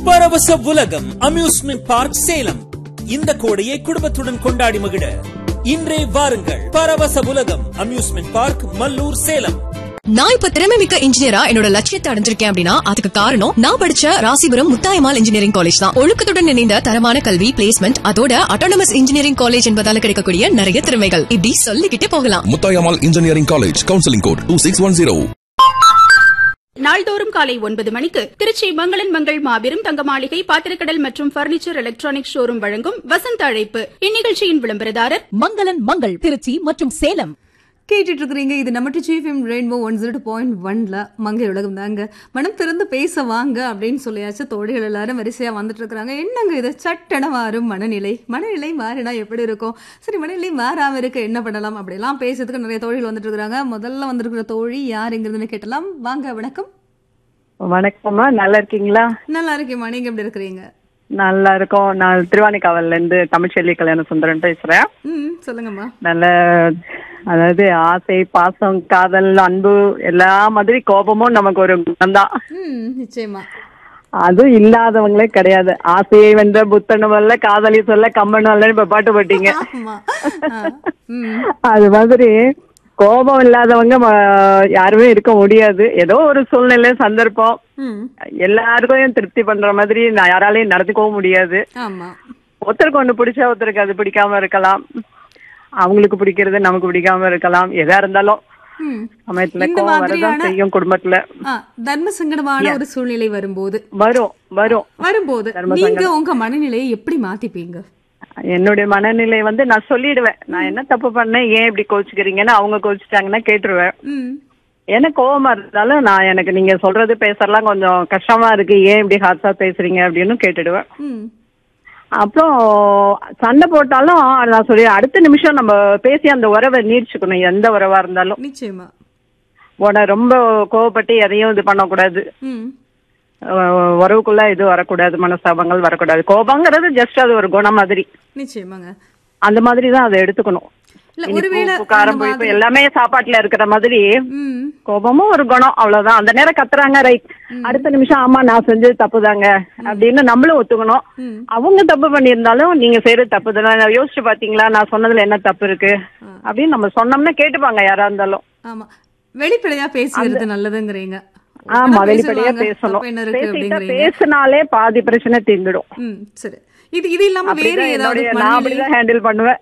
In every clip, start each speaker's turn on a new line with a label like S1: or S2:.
S1: பரவச உலகம் amusement park Salem இந்த கோடையை குடும்பத்துடன் கொண்டாடி மகிழ இன்றே வாருங்கள் பரவச உலகம் அம்யூஸ்மெண்ட் பார்க் மல்லூர் சேலம்
S2: நான் இப்ப திறமை மிக்க இன்ஜினியரா என்னோட லட்சியத்தை அடைஞ்சிருக்கேன் அப்படின்னா அதுக்கு காரணம் நான் படிச்ச ராசிபுரம் முத்தாயமால் இன்ஜினியரிங் காலேஜ் தான் ஒழுக்கத்துடன் இணைந்த தரமான கல்வி பிளேஸ்மெண்ட் அதோட அட்டானமஸ் இன்ஜினியரிங் காலேஜ் என்பதால கிடைக்கக்கூடிய நிறைய திறமைகள் இப்படி சொல்லிக்கிட்டே போகலாம்
S3: Muthayammal engineering college counselling code two six one zero
S4: நாள்தோறும் காலை ஒன்பது மணிக்கு திருச்சி மங்களன் மங்கள் மாபெரும் தங்க மாளிகை பாத்திரக்கடல் மற்றும் பர்னிச்சர் எலக்ட்ரானிக் ஷோரூம் வழங்கும் வசந்த அழைப்பு இந்நிகழ்ச்சியின் விளம்பரதாரர்
S5: மங்களன் மங்கள் திருச்சி மற்றும் சேலம்
S6: கேட்டுட்டு இருக்கிறீங்க இது நம்ம சீஃப் ரெயின்போ ஒன் ஜீரோ பாயிண்ட் ஒன்ல மங்கை உலகம் தாங்க மனம் திறந்து பேச வாங்க அப்படின்னு சொல்லியாச்சு தோழிகள் எல்லாரும் வரிசையா வந்துட்டு இருக்கிறாங்க என்னங்க இது சட்டென மாறும் மனநிலை மனநிலை மாறினா எப்படி இருக்கும் சரி மனநிலை மாறாம இருக்க என்ன பண்ணலாம் அப்படிலாம் பேசுறதுக்கு நிறைய தோழிகள் வந்துட்டு இருக்கிறாங்க முதல்ல வந்திருக்கிற தோழி யாருங்கிறதுன்னு கேட்டலாம் வாங்க வணக்கம்
S7: வணக்கம்மா நல்லா இருக்கீங்களா
S6: நல்லா இருக்கேம்மா நீங்க எப்படி இருக்கிறீங்க
S7: நல்லா இருக்கோம் நான் திருவானைக்காவல்ல இருந்து தமிழ்ச்செல்வி கல்யாண சுந்தரன் பேசுறேன்
S6: ம் சொல்லுங்கம்மா
S7: நல்ல அதாவது ஆசை பாசம் காதல் அன்பு எல்லா மாதிரி கோபமும் நமக்கு ஒரு குணம்தான்
S6: ம் நிச்சயமா
S7: அதுவும் இல்லாதவங்களே கிடையாது ஆசையை வென்ற புத்தன வரல காதலி சொல்ல கம்மன் வரலன்னு இப்ப பாட்டு போட்டீங்க
S6: ஆமா ஆ, ம்
S7: அது மாதிரி கோபம் இல்லாதவங்க ம- யாருமே இருக்க முடியாது ஏதோ ஒரு சூழ்நிலை சந்தர்ப்பம்
S6: ம்
S7: எல்லாருக்கும் திருப்தி பண்ற மாதிரி நான் யாராலையும் நடந்துக்கவும் முடியாது
S6: ஆமா
S7: ஒருத்தருக்கு ஒண்ணு பிடிச்சா ஒருத்தருக்கு அது பிடிக்காம இருக்கலாம் அவங்களுக்கு பிடிக்கிறது நமக்கு பிடிக்காம இருக்கலாம் எதா இருந்தாலும்
S6: ம்
S7: சமயத்துல
S6: இந்த
S7: கோவம் வரதான்
S6: மாதிரியான-
S7: செய்யும் குடும்பத்துல
S6: ஆ, தர்ம சங்கடமான ஒரு சூழ்நிலை வரும்போது
S7: வரும் வரும்
S6: வரும்போது
S7: தர்ம
S6: நீங்க
S7: சங்கடம்.
S6: உங்க மனநிலையை எப்படி மாத்திப்பீங்க
S7: என்னுடைய மனநிலை வந்து நான் சொல்லிடுவேன் நான் என்ன தப்பு பண்ணேன் ஏன் இப்படி கோச்சுக்கிறீங்கன்னு அவங்க கோச்சுட்டாங்கன்னா கேட்டுருவேன்
S6: ம்
S7: எனக்கு கோவமா இருந்தாலும் நான் எனக்கு நீங்க சொல்றது பேசறலாம் கொஞ்சம் கஷ்டமா இருக்கு ஏன் இப்படி ஹார்ஷா பேசுறீங்க அப்படின்னு கேட்டுடுவேன்
S6: ம்
S7: அப்புறம் சண்டை போட்டாலும் நான் சொல்லி அடுத்த நிமிஷம் நம்ம பேசி அந்த உறவை நீடிச்சுக்கணும் எந்த உறவா இருந்தாலும்
S6: நிச்சயமா
S7: உன ரொம்ப கோவப்பட்டு எதையும் இது பண்ணக்கூடாது
S6: ம்
S7: அஹ் உறவுக்குள்ள இது வரக்கூடாது மனஸ்தாபங்கள் வரக்கூடாது கோபங்கிறது ஜஸ்ட் அது ஒரு குணம் மாதிரி
S6: நிச்சயமாங்க
S7: அந்த மாதிரி தான் அதை எடுத்துக்கணும்
S6: இல்ல
S7: இனிப்பு,
S6: ஒருவேளை
S7: உப்பு, காரம்
S6: அந்த
S7: புளிப்பு
S6: மாதிரி-
S7: எல்லாமே சாப்பாட்டுல இருக்கிற மாதிரி
S6: ம்
S7: கோபமும் ஒரு குணம் அவ்வளவுதான் அந்த நேரம் கத்துறாங்க ரைட் அடுத்த நிமிஷம் ஆமா நான் செஞ்சது தப்புதாங்க அப்படின்னு நம்மளும் ஒத்துக்கணும்
S6: ம்.
S7: அவங்க தப்பு பண்ணியிருந்தாலும் நீங்க செய்யறது தப்பு தானே யோசிச்சு பாத்தீங்களா நான் சொன்னதுல என்ன தப்பு இருக்கு அப்படின்னு நம்ம சொன்னோம்னா கேட்டுப்பாங்க யாரா இருந்தாலும்
S6: ஆமா வெளிப்படையா பேசுறது நல்லதுங்கிறீங்க
S7: ஆமா
S6: ஓப்பனா
S7: வெளிப்படையா
S6: பேசுவாங்க.
S7: பேசணும்
S6: தப்பு என்ன இருக்கு
S7: பேசிட்டா
S6: அப்படிங்கிறீங்க
S7: பேசினாலே பாதி பிரச்சனை தீர்ந்துடும்
S6: ம் சரி இது இது இல்லாம வேற
S7: அப்படிதான்
S6: ஏதாவது
S7: என்னுடைய- நான்
S6: மனநிலை
S7: அப்படிதான் ஹேண்டில் பண்ணுவேன்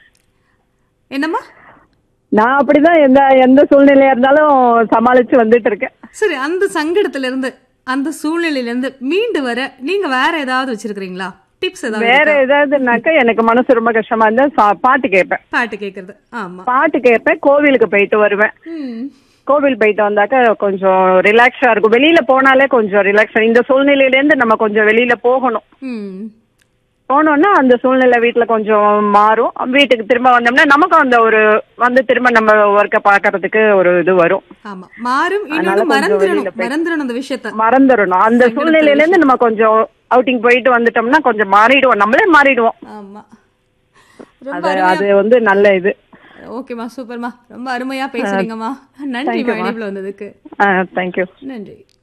S6: என்னம்மா
S7: நான் அப்படிதான் எந்த எந்த சூழ்நிலையா இருந்தாலும் சமாளிச்சு வந்துட்டு இருக்கேன்
S6: சரி அந்த சங்கடத்துல இருந்து அந்த சூழ்நிலையில இருந்து மீண்டு வர நீங்க வேற ஏதாவது வச்சிருக்கீங்களா டிப்ஸ் ஏதாவது
S7: வேற
S6: இருக்கா?
S7: ஏதாவதுனாக்கா எனக்கு மனசு ரொம்ப கஷ்டமா இருந்தா சா- பாட்டு கேட்பேன்
S6: பாட்டு கேக்குறது ஆமா
S7: பாட்டு கேட்பேன் கோவிலுக்கு போயிட்டு வருவேன்
S6: ம்
S7: கோவில் போயிட்டு வந்தாக்கா கொஞ்சம் ரிலாக்ஸா இருக்கும் வெளியில போனாலே கொஞ்சம் ரிலாக்ஸ் இந்த சூழ்நிலையில இருந்து நம்ம கொஞ்சம் வெளியில போகணும்
S6: ம்
S7: போனோம்னா அந்த சூழ்நிலை வீட்டுல கொஞ்சம் மாறும் வீட்டுக்கு திரும்ப வந்தோம்னா நமக்கும் அந்த ஒரு வந்து திரும்ப நம்ம ஒர்க்க பாக்குறதுக்கு ஒரு இது வரும்
S6: ஆமா மாறும்
S7: அதனால
S6: இன்னொன்னு
S7: கொஞ்சம்
S6: மறந்துடணும்
S7: வெளியில போய்-
S6: மறந்துடணும் அந்த விஷயத்த
S7: மறந்துடணும் அந்த
S6: சங்கடத்தை
S7: சூழ்நிலையில இருந்து நம்ம கொஞ்சம் அவுட்டிங் போயிட்டு வந்துட்டோம்னா கொஞ்சம் மாறிடுவோம் நம்மளே மாறிடுவோம்
S6: ஆமா ரொம்ப
S7: அது
S6: அருமையா
S7: அது வந்து நல்ல இது
S6: ஓகேமா சூப்பர்மா ரொம்ப அருமையா பேசுறீங்கம்மா நன்றிமா
S7: Thank you, மா.
S6: இணைப்புல வந்ததுக்கு
S7: தேங்க்யூ
S6: நன்றி